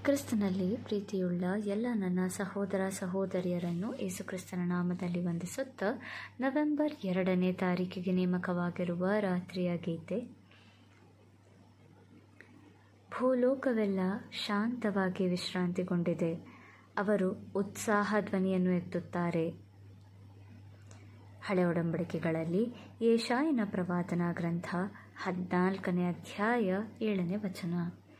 ಕ್ರಿಸ್ತನಲ್ಲಿ ಪ್ರೀತಿಯುಳ್ಳ ಎಲ್ಲ ನನ್ನ ಸಹೋದರ ಸಹೋದರಿಯರನ್ನು ಯೇಸುಕ್ರಿಸ್ತನ ನಾಮದಲ್ಲಿ ವಂದಿಸುತ್ತಾ ನವೆಂಬರ್ ಎರಡನೇ ತಾರೀಕಿಗೆ ನೇಮಕವಾಗಿರುವ ರಾತ್ರಿಯ ಗೀತೆ ಭೂಲೋಕವೆಲ್ಲ ಶಾಂತವಾಗಿ ವಿಶ್ರಾಂತಿಗೊಂಡಿದೆ ಅವರು ಉತ್ಸಾಹ ಧ್ವನಿಯನ್ನು ಎತ್ತುತ್ತಾರೆ ಹಳೆ ಒಡಂಬಡಿಕೆಗಳಲ್ಲಿ ಯೇಷಾಯನ ಪ್ರವಾದನ ಗ್ರಂಥ ಹದಿನಾಲ್ಕನೇ ಅಧ್ಯಾಯ ಏಳನೇ ವಚನ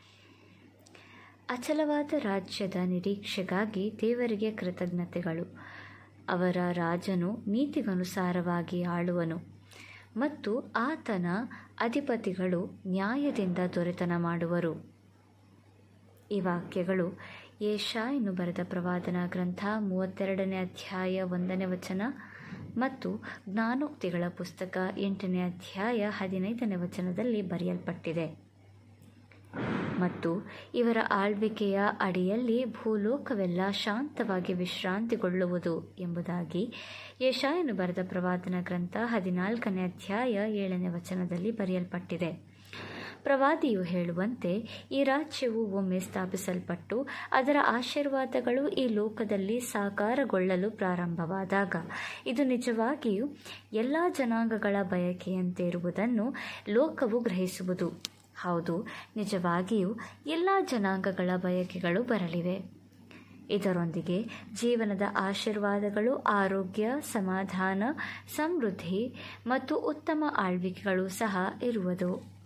ಅಚಲವಾದ ರಾಜ್ಯದ ನಿರೀಕ್ಷೆಗಾಗಿ ದೇವರಿಗೆ ಕೃತಜ್ಞತೆಗಳು ಅವರ ರಾಜನು ನೀತಿಗನುಸಾರವಾಗಿ ಆಳುವನು ಮತ್ತು ಆತನ ಅಧಿಪತಿಗಳು ನ್ಯಾಯದಿಂದ ದೊರೆತನ ಮಾಡುವರು ಈ ವಾಕ್ಯಗಳು ಯೇಷಾಯನು ಬರೆದ ಪ್ರವಾದನ ಗ್ರಂಥ ಮೂವತ್ತೆರಡನೇ ಅಧ್ಯಾಯ ಒಂದನೇ ವಚನ ಮತ್ತು ಜ್ಞಾನೋಕ್ತಿಗಳ ಪುಸ್ತಕ ಎಂಟನೇ ಅಧ್ಯಾಯ ಹದಿನೈದನೇ ವಚನದಲ್ಲಿ ಬರೆಯಲ್ಪಟ್ಟಿದೆ ಮತ್ತು ಇವರ ಆಳ್ವಿಕೆಯ ಅಡಿಯಲ್ಲಿ ಭೂಲೋಕವೆಲ್ಲ ಶಾಂತವಾಗಿ ವಿಶ್ರಾಂತಿಗೊಳ್ಳುವುದು ಎಂಬುದಾಗಿ ಯಶಾಯನು ಬರೆದ ಪ್ರವಾದನ ಗ್ರಂಥ ಹದಿನಾಲ್ಕನೇ ಅಧ್ಯಾಯ ಏಳನೇ ವಚನದಲ್ಲಿ ಬರೆಯಲ್ಪಟ್ಟಿದೆ ಪ್ರವಾದಿಯು ಹೇಳುವಂತೆ ಈ ರಾಜ್ಯವು ಒಮ್ಮೆ ಸ್ಥಾಪಿಸಲ್ಪಟ್ಟು ಅದರ ಆಶೀರ್ವಾದಗಳು ಈ ಲೋಕದಲ್ಲಿ ಸಾಕಾರಗೊಳ್ಳಲು ಪ್ರಾರಂಭವಾದಾಗ ಇದು ನಿಜವಾಗಿಯೂ ಎಲ್ಲ ಜನಾಂಗಗಳ ಬಯಕೆಯಂತೆ ಇರುವುದನ್ನು ಲೋಕವು ಗ್ರಹಿಸುವುದು ಹೌದು ನಿಜವಾಗಿಯೂ ಎಲ್ಲ ಜನಾಂಗಗಳ ಬಯಕೆಗಳು ಬರಲಿವೆ ಇದರೊಂದಿಗೆ ಜೀವನದ ಆಶೀರ್ವಾದಗಳು ಆರೋಗ್ಯ ಸಮಾಧಾನ ಸಮೃದ್ಧಿ ಮತ್ತು ಉತ್ತಮ ಆಳ್ವಿಕೆಗಳು ಸಹ ಇರುವುದು